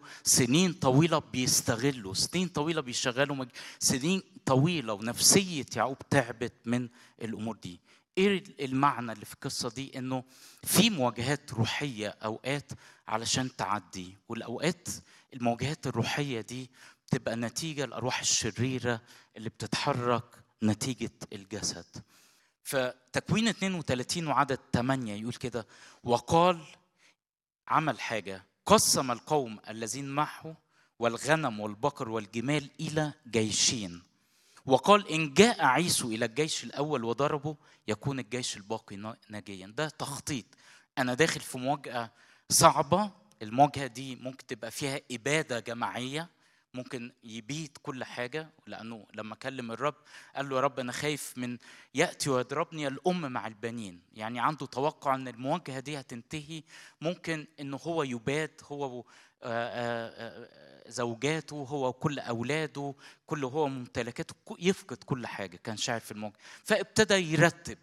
سنين طويله بيستغلوا سنين طويله بيشغلوا مج... سنين طويله ونفسيه يعقوب تعبت من الامور دي ايه المعنى اللي في القصه دي انه في مواجهات روحيه اوقات علشان تعدي والاوقات المواجهات الروحيه دي بتبقى نتيجه الارواح الشريره اللي بتتحرك نتيجه الجسد فتكوين 32 وعدد 8 يقول كده وقال عمل حاجه قسم القوم الذين معه والغنم والبقر والجمال الى جيشين وقال ان جاء عيسو الى الجيش الاول وضربه يكون الجيش الباقي ناجيا ده تخطيط انا داخل في مواجهه صعبه المواجهه دي ممكن تبقى فيها اباده جماعيه ممكن يبيت كل حاجه لانه لما كلم الرب قال له يا رب انا خايف من ياتي ويضربني الام مع البنين يعني عنده توقع ان المواجهه دي هتنتهي ممكن انه هو يبات هو زوجاته هو وكل اولاده كل هو ممتلكاته يفقد كل حاجه كان شاعر في المواجهه فابتدى يرتب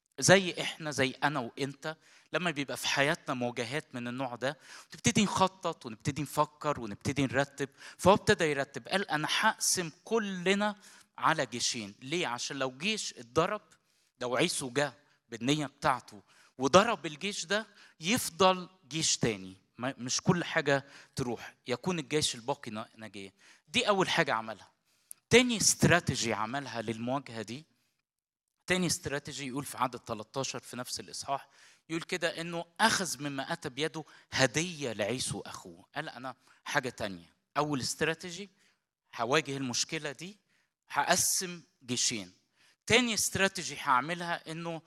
زي احنا زي انا وانت لما بيبقى في حياتنا مواجهات من النوع ده نبتدي نخطط ونبتدي نفكر ونبتدي نرتب فهو ابتدى يرتب قال انا هقسم كلنا على جيشين ليه عشان لو جيش اتضرب لو عيسو جه بالنيه بتاعته وضرب الجيش ده يفضل جيش تاني مش كل حاجه تروح يكون الجيش الباقي ناجيا دي اول حاجه عملها تاني استراتيجي عملها للمواجهه دي تاني استراتيجي يقول في عدد 13 في نفس الاصحاح يقول كده انه اخذ مما اتى بيده هديه لعيسو اخوه قال انا حاجه تانية اول استراتيجي هواجه المشكله دي هقسم جيشين تاني استراتيجي هعملها انه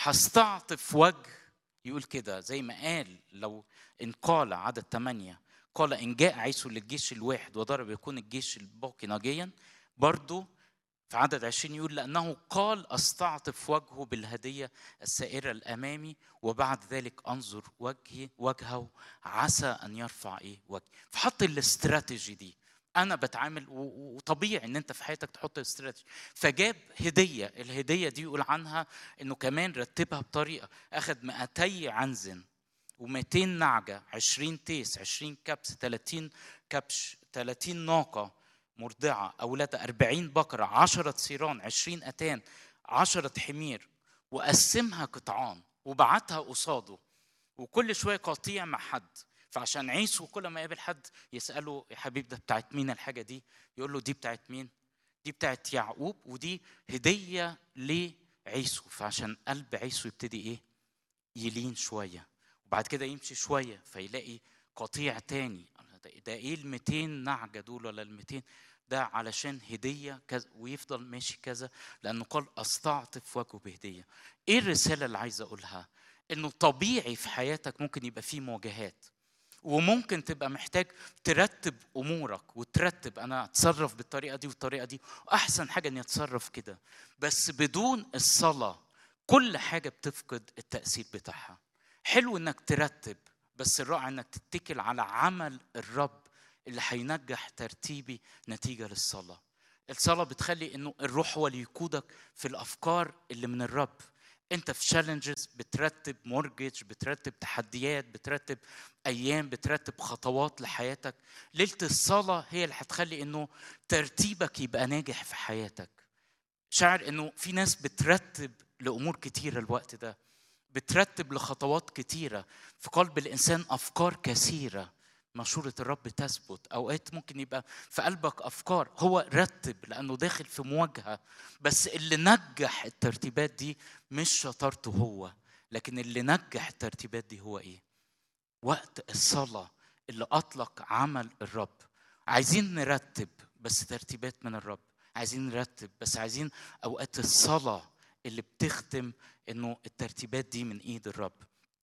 هستعطف وجه يقول كده زي ما قال لو ان قال عدد ثمانية قال ان جاء عيسو للجيش الواحد وضرب يكون الجيش الباقي ناجيا برضه في عدد عشرين يقول لأنه قال أستعطف وجهه بالهدية السائرة الأمامي وبعد ذلك أنظر وجهي وجهه عسى أن يرفع إيه وجهي فحط الاستراتيجي دي أنا بتعامل وطبيعي إن أنت في حياتك تحط استراتيجي فجاب هدية الهدية دي يقول عنها إنه كمان رتبها بطريقة أخذ 200 عنزن و200 نعجة 20 تيس 20 كبس 30 كبش 30 ناقة مرضعة أولادها أربعين بقرة عشرة صيران عشرين أتان عشرة حمير وقسمها قطعان وبعتها قصاده وكل شوية قطيع مع حد فعشان عيسو كل ما يقابل حد يسأله يا حبيب ده بتاعت مين الحاجة دي يقول له دي بتاعت مين دي بتاعت يعقوب ودي هدية لعيسو فعشان قلب عيسو يبتدي ايه يلين شوية وبعد كده يمشي شوية فيلاقي قطيع تاني ده ايه ال 200 نعجه دول ولا ال 200 ده علشان هديه كذا ويفضل ماشي كذا لانه قال استعطف وجهه بهديه. ايه الرساله اللي عايز اقولها؟ انه طبيعي في حياتك ممكن يبقى فيه مواجهات وممكن تبقى محتاج ترتب امورك وترتب انا اتصرف بالطريقه دي والطريقه دي واحسن حاجه اني اتصرف كده بس بدون الصلاه كل حاجه بتفقد التاثير بتاعها حلو انك ترتب بس الرائع انك تتكل على عمل الرب اللي هينجح ترتيبي نتيجه للصلاه. الصلاه بتخلي انه الروح هو اللي يقودك في الافكار اللي من الرب. انت في تشالنجز بترتب مورجج بترتب تحديات بترتب ايام بترتب خطوات لحياتك ليله الصلاه هي اللي هتخلي انه ترتيبك يبقى ناجح في حياتك شعر انه في ناس بترتب لامور كتيره الوقت ده بترتب لخطوات كتيرة في قلب الإنسان أفكار كثيرة مشورة الرب تثبت أوقات ممكن يبقى في قلبك أفكار هو رتب لأنه داخل في مواجهة بس اللي نجح الترتيبات دي مش شطارته هو لكن اللي نجح الترتيبات دي هو إيه وقت الصلاة اللي أطلق عمل الرب عايزين نرتب بس ترتيبات من الرب عايزين نرتب بس عايزين أوقات الصلاة اللي بتختم انه الترتيبات دي من ايد الرب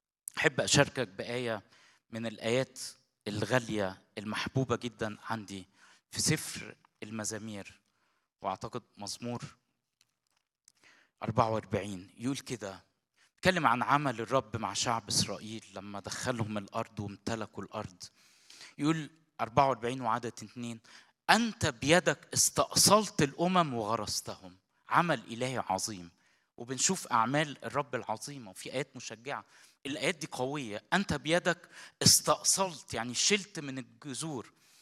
احب اشاركك بايه من الايات الغاليه المحبوبه جدا عندي في سفر المزامير واعتقد مزمور 44 يقول كده اتكلم عن عمل الرب مع شعب اسرائيل لما دخلهم الارض وامتلكوا الارض يقول 44 وعدد اثنين انت بيدك استأصلت الامم وغرستهم عمل الهي عظيم وبنشوف اعمال الرب العظيمه وفي ايات مشجعه الايات دي قويه انت بيدك استأصلت يعني شلت من الجذور